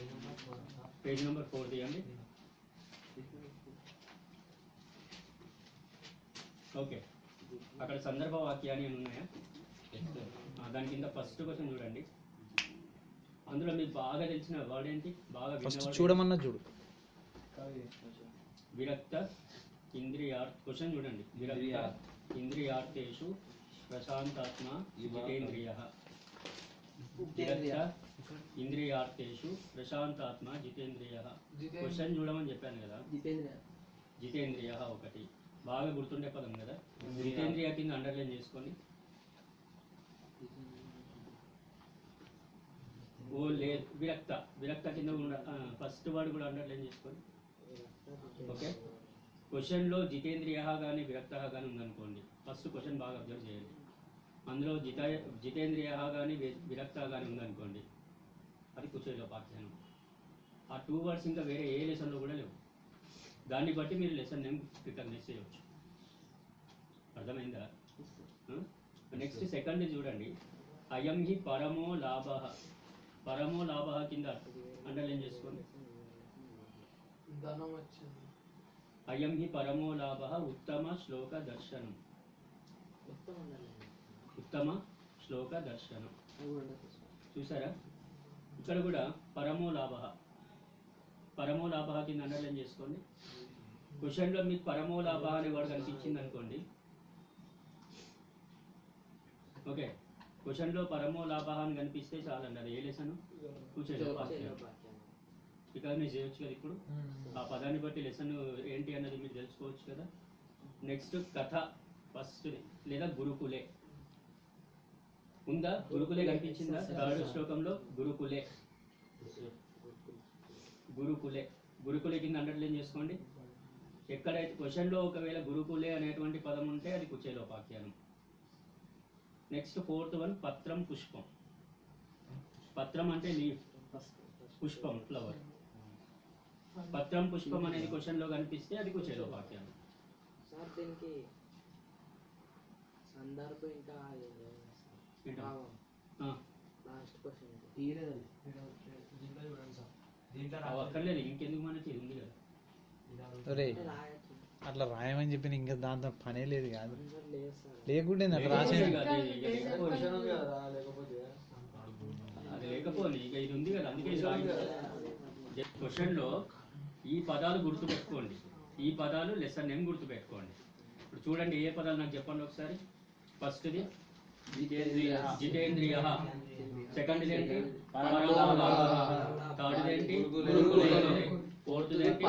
Page number four తీయండి okay అక్కడ సందర్భ వాక్యాలు అని ఉన్నాయా ఆ, దాని కింద ఫస్ట్ క్వశ్చన్ చూడండి అందులో మీకు బాగా తెలిసిన వర్డ్ ఏంటి బాగా విన్న ఫస్ట్ word చూడమన్నా చూడు విరక్త ఇంద్రియార్థ క్వశ్చన్ చూడండి విరక్త ఇంద్రియార్థ. ఇంద్రియార్థేషు ప్రశాంతాత్మ ఇవ- జితేంద్రియ విరక్త ఇంద్రియార్థేషు ప్రశాంతాత్మ జితేంద్రియ క్వశ్చన్ చూడమని చెప్పాను కదా జితేంద్రియ ఒకటి బాగా గుర్తుండే పదం కదా ఇంద్రియ. జితేంద్రియ కింద అండర్లైన్ చేసుకొని ఓ లే విరక్త విరక్త కింద ఫస్ట్ వర్డ్ కూడా అండర్లైన్ చేసుకొని ఓకే క్వశ్చన్లో జితేంద్రియ కానీ విరక్త కానీ ఉందనుకోండి ఫస్ట్ క్వశ్చన్ బాగా అబ్జర్వ్ చేయండి అందులో జిత జితేంద్రియ కానీ విరక్త కానీ ఉందనుకోండి అది కుచేలో పాఠ్యానం ఆ టూ వర్డ్స్ ఇంకా వేరే ఏ లెసన్లో కూడా లేవు దాన్ని బట్టి మీరు లెసన్ నేమ్ రికగ్నైజ్ చేయవచ్చు అర్థమైందా నెక్స్ట్ సెకండ్ చూడండి అయం హి పరమో లాభ పరమో లాభ కింద అండర్లైన్ చేసుకోండి ధనం వచ్చింది అయం హి పరమో లాభ ఉత్తమ శ్లోక దర్శనం ఉత్తమ శ్లోక దర్శనం చూసారా ఇక్కడ కూడా పరమో లాభ పరమో లాభ కింద అండర్లైన్ చేసుకోండి క్వశ్చన్లో మీకు పరమో లాభ అనే వర్డ్ కనిపించింది అనుకోండి ఓకే క్వశ్చన్లో పరమో లాభ అని కనిపిస్తే చాలండి అది ఏ లెసన్ కూర్చోండి రికగ్నైజ్ చేయొచ్చు కదా ఇప్పుడు ఆ పదాన్ని బట్టి లెసన్ ఏంటి అన్నది మీరు తెలుసుకోవచ్చు కదా నెక్స్ట్ కథ ఫస్ట్ లేదా గురుకులే ఉందా గురుకులే కనిపించిందా థర్డ్ శ్లోకంలో గురుకులే గురుకులే గురుకులే కింద అండర్లైన్ చేసుకోండి ఎక్కడైతే క్వశ్చన్లో ఒకవేళ గురుకులే అనేటువంటి పదం ఉంటే అది కుచేలోపాఖ్యానం నెక్స్ట్ ఫోర్త్ వన్ పత్రం పుష్పం పత్రం అంటే లీఫ్ పుష్పం ఫ్లవర్ పత్రం పుష్పం అనేది క్వశ్చన్ లో కనిపిస్తే అది కుచేలోపాఖ్యానం సార్ దీనికి సందర్భం ఇంకా ఏంటో? భావం ఆ, లాస్ట్ క్వశ్చన్ తీరేదండి దీంట్లో చూడండి సార్ దీంట్లో అవి అక్కర్లేదు ఇంకెందుకు మనకి ఇది ఉంది కదా అరే రాయచ్చు అట్లా రాయమని చెప్పి ఇంకా దాంతో పనే లేదు కాదు ఆన్సర్ లేదు సార్ లేకుంటే అట్లా లేకపోతే రాసేది ఇక అది ఇక లేకపోతే- క్వశ్చన్ ఉంది కదా లేకపోతే అది లేకపోతే ఇక ఇది ఉంది కదా అందుకే ఇది క్వశ్చన్ లో ఈ పదాలు గుర్తు పెట్టుకోండి ఈ పదాలు లెసన్ నేమ్ గుర్తు పెట్టుకోండి ఇప్పుడు చూడండి ఏ పదాలు నాకు చెప్పండి ఒకసారి ఫస్ట్ది జితేంద్రియ జితేంద్రియ సెకండ్ ఏంటి పరమలాభ. థర్డ్ ఏంటి గురుకులే. ఫోర్త్ ఏంటి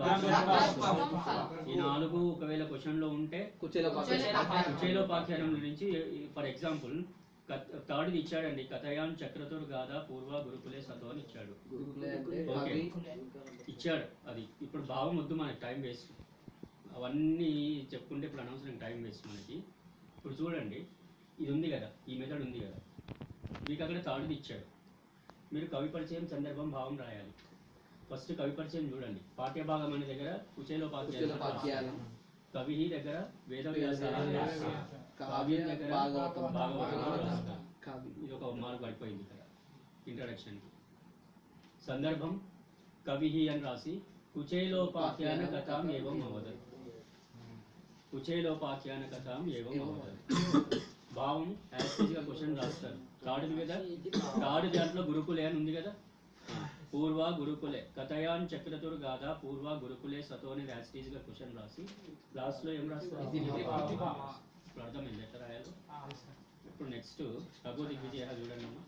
ఈ నాలుగు ఒకవేళ క్వశ్చన్ లో ఉంటే కుచేలోపాఖ్యానం నుంచి ఫర్ ఎగ్జాంపుల్ థర్డ్ ఇచ్చాడండి కథయాన్ చక్రతుర్ గాథ పూర్వ గురుకులే సతో అని ఇచ్చాడు ఓకే ఇచ్చాడు అది ఇప్పుడు భావం వద్దు మనకి టైం వేస్ట్ అవన్నీ చెప్పుకుంటే ఇప్పుడు అనవసరం టైం వేస్ట్ మనకి ఇప్పుడు చూడండి ఇది ఉంది కదా ఈ మెథడ్ ఉంది కదా మీకు అక్కడ థర్డ్ది ఇచ్చాడు మీరు కవి పరిచయం సందర్భం భావం రాయాలి ఫస్ట్ కవి పరిచయం చూడండి పాఠ్యభాగం అనే దగ్గర కుచేలోపాఖ్యానం కవి దగ్గర వేదవ్యాస కావ్యం దగ్గర భాగవతం. భాగవతం రాస్తారు. కవి ఇది ఒక మార్క్ పడిపోయింది ఇక్కడ ఇంట్రడక్షన్ సందర్భం కవి అని రాసి కుచేలోపాఖ్యాన కథాం ఏవం అవదత్ కుచేలోపాఖ్యాన కథాం ఏవం అవదత్ భావం యాస్టేజ్ గా క్వశ్చన్ రాస్తారు థర్డ్ కదా థర్డ్ దాంట్లో గురుకులే అని ఉంది కదా పూర్వ గురుకులే కథయాన్ చక్రతుర్ గాథ పూర్వ గురుకులే సతో అనేది యాస్టేజ్ గా క్వశ్చన్ రాసి లాస్ట్ లో ఏం రాస్తారు ఇప్పుడు అర్థమైంది ఎట్లా రాయాలో ఇప్పుడు నెక్స్ట్ రఘు దిగ్విజయ చూడండి అమ్మా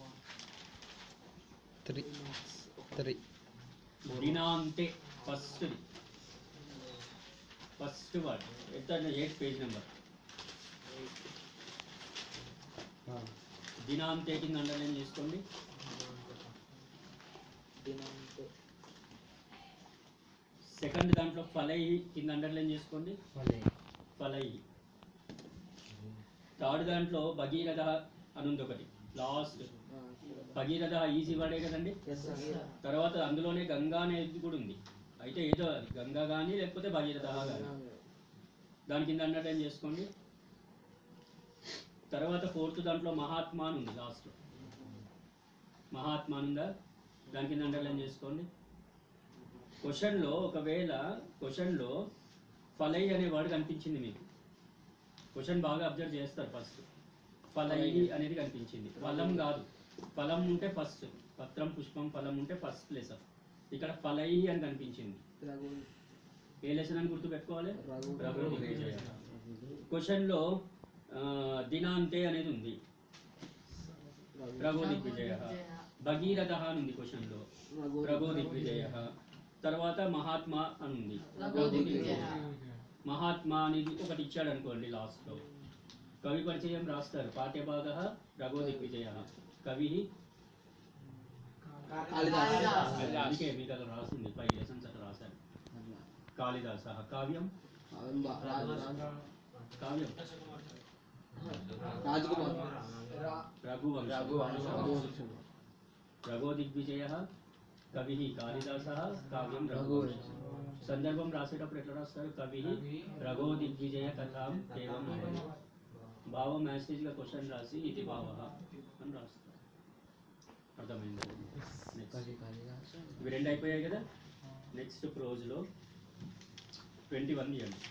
త్రీ త్రీ దినాంతే ఫస్ట్ ఫస్ట్ వర్డ్ ఎంత ఎయిట్ పేజ్ నెంబర్ దినాంతే కింద అండర్లైన్ చేసుకోండి దినాంతో సెకండ్ దాంట్లో ఫలై కింద అండర్లైన్ చేసుకోండి ఫలై థర్డ్ దాంట్లో భగీరథ అని ఉంది ఒకటి లాస్ట్ భగీరథ ఈజీ వర్డే కదండి ఎస్ సార్ తర్వాత అందులోనే గంగా అనేది కూడా ఉంది అయితే ఏదో అది గంగా కానీ లేకపోతే భగీరథ కానీ దాని కింద అండర్లైన్ చేసుకోండి తర్వాత ఫోర్త్ దాంట్లో మహాత్మా అని ఉంది లాస్ట్ మహాత్మా అని ఉందా దాని కింద అండర్లైన్ చేసుకోండి క్వశ్చన్లో ఒకవేళ క్వశ్చన్లో ఫలై అనే వర్డ్ కనిపించింది మీకు క్వశ్చన్ బాగా అబ్జర్వ్ చేస్తారు ఫస్ట్ ఫలై అనేది కనిపించింది ఫలం కాదు ఫలం ఉంటే ఫస్ట్ పత్రం పుష్పం ఫలం ఉంటే ఫస్ట్ ప్లేస్ ఇక్కడ ఫలై అని కనిపించింది రఘు ఏ లెసన్ అని గుర్తు పెట్టుకోవాలి రఘు రఘు దిగ్విజయ క్వశ్చన్లో ఆ, దినాంతే అనేది ఉంది రఘు దిగ్విజయ భగీరథ అని ఉంది క్వశ్చన్లో రఘు రఘు దిగ్విజయ తర్వాత మహాత్మా అని ఉంది రఘు దిగ్విజయ. మహాత్మా అనేది ఒకటి ఇచ్చాడు అనుకోండి లాస్ట్ లో కవి పరిచయం రాస్తారు పాఠ్యభాగ రఘు దిగ్విజయ కవి కాళిదాస్ అందుకే మీకు అక్కడ రాసింది ఫైవ్ లెసన్స్ అట్లా రాశారు కాళిదాస కావ్యం కావ్యం రాజకుమార్ రఘువంశం రఘువంశం. రఘో దిగ్విజయ కవి కాళిదాస కావ్యం రఘువంశం సందర్భం రాసేటప్పుడు ఎట్లా రాస్తారు కవి రఘో దిగ్విజయ కథాం ఏవం భావం మ్యాసేజ్ గా క్వశ్చన్ రాసి ఇది భావ అని రాస్తారు అర్థమైంది నెక్స్ట్ ఇవి రెండు అయిపోయాయి కదా నెక్స్ట్ ప్రోజ్లో ట్వంటీ వన్ ఇవ్వండి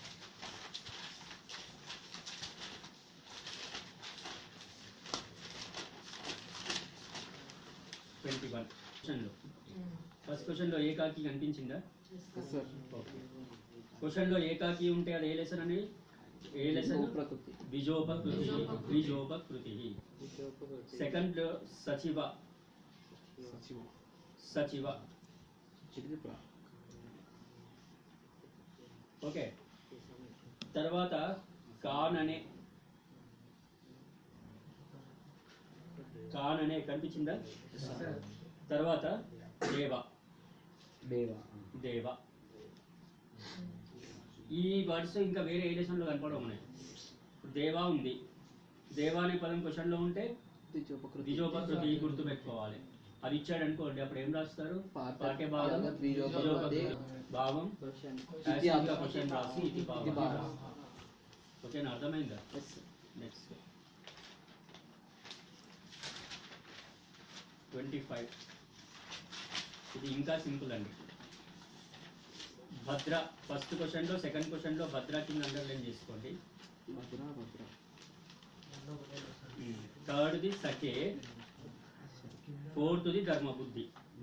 ట్వంటీ వన్ క్వశ్చన్లో ఫస్ట్ క్వశ్చన్లో ఏకాకి కనిపించిందా సార్ ఓకే క్వశ్చన్లో ఏకాకి ఉంటే అది ఏ లెసన్ అని ఏ లెసన్ ప్రకృతి బిజోపకృతి బిజోపకృతి సెకండ్ సచివ సచివ సచివ చిత్ర ఓకే తర్వాత కాన్ అనే కాన్ అనే కనిపించిందా తర్వాత దేవ దేవ దేవ ఈ వర్డ్స్ ఇంకా వేరే ఏ లెసన్లో కనపడవు మనకి ఇప్పుడు దేవా ఉంది దేవా అనే పదం క్వశ్చన్లో ఉంటే ద్విజోపకృతి ద్విజోపకృతి గుర్తు పెట్టుకోవాలి అది ఇచ్చాడు అనుకోండి అప్పుడు ఏం రాస్తారు పాఠ- పాఠ్య భాగం పాఠ ద్విజోపకృతి. ద్విజోపకృతి భావం ఇది యాసిడ్గా క్వశ్చన్ రాసి ఇది ఇది భావం భావం. ఓకేనా అర్థమైందా ఎస్ నెక్స్ట్ ట్వంటీ ఫైవ్ ఇది ఇంకా సింపుల్ అండి భద్ర ఫస్ట్ క్వశ్చన్లో సెకండ్ క్వశ్చన్లో భద్ర కింద అండర్లైన్ చేసుకోండి భద్ర భద్ర థర్డ్ది సఖే ఫోర్త్ది ధర్మబుద్ధి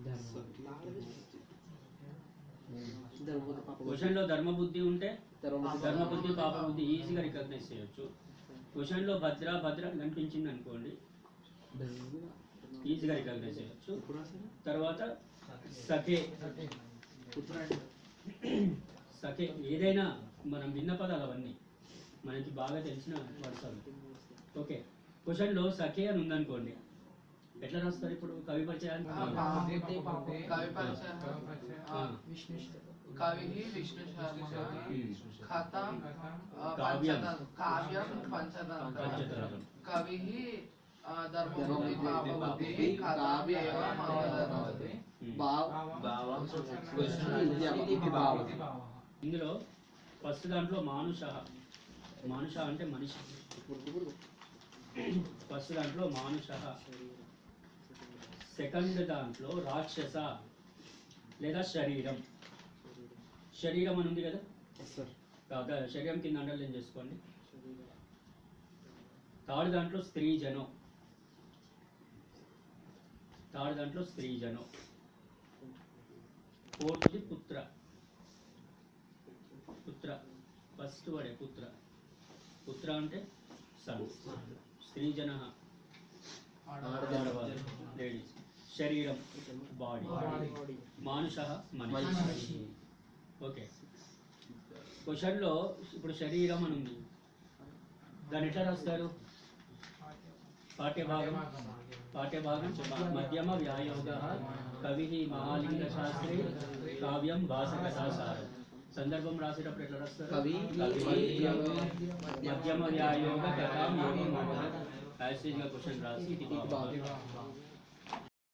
ధర్మబుద్ధి పాప క్వశ్చన్లో ధర్మబుద్ధి ఉంటే ధర్మబుద్ధి ధర్మబుద్ధి పాపబుద్ధి ఈజీగా రికగ్నైజ్ చేయొచ్చు క్వశ్చన్లో భద్ర భద్ర కనిపించింది అనుకోండి ఈజీగా రికగ్నైజ్ చేయొచ్చు ఎప్పుడు రాశారు తర్వాత సఖే సఖే ఏదైనా మనం విన్న పదాలు అవన్నీ మనకి బాగా తెలిసిన వర్డ్స్ అవి ఓకే క్వశ్చన్లో సఖే అని ఉందనుకోండి ఎట్లా రాస్తారు ఇప్పుడు కవి పరిచయాన్ని కవి పరిచయ ఆ. కవి విష్ణు శర్మ కథం కావ్యం. కావ్యం పంచతంత్రం పంచతరం కవి ధర్మబుద్ధి ధర్మబుద్ధి, పాపబుద్ధి కావ్యం, కావ్యం అవధనవతి భావ భావం ఇది భావ ఇందులో ఫస్ట్ దాంట్లో మానుష మానుష అంటే మనిషి ఫస్ట్ దాంట్లో మానుష సెకండ్ దాంట్లో రాక్షస లేదా శరీరం శరీరం అని ఉంది కదా సార్ కాగా శరీరం కింద అండర్లైన్ చేసుకోండి థర్డ్ దాంట్లో స్త్రీ జనం థర్డ్ దాంట్లో స్త్రీ జనం ఫోర్త్ది పుత్ర పుత్ర ఫస్ట్ వాడే పుత్ర పుత్ర అంటే సన్ స్త్రీ జన లేడీస్ శరీరం బాడీ మానుష మనిషి ఓకే క్వశ్చన్లో ఇప్పుడు శరీరం అని ఉంది దాన్ని ఎట్లా రాస్తారు పాఠ్యభాగం పాఠ్యభాగం మధ్యమ వ్యాయోగ కవి మహాలింగ శాస్త్రి కావ్యం భాసకథాసారం సందర్భం రాసేటప్పుడు ఎట్లా రాస్తారు కవి మధ్యమ వ్యాయోగ కథాం యోగం యాసిడ్ గా క్వశ్చన్ రాసి ఇది ఇది భావం. భావం.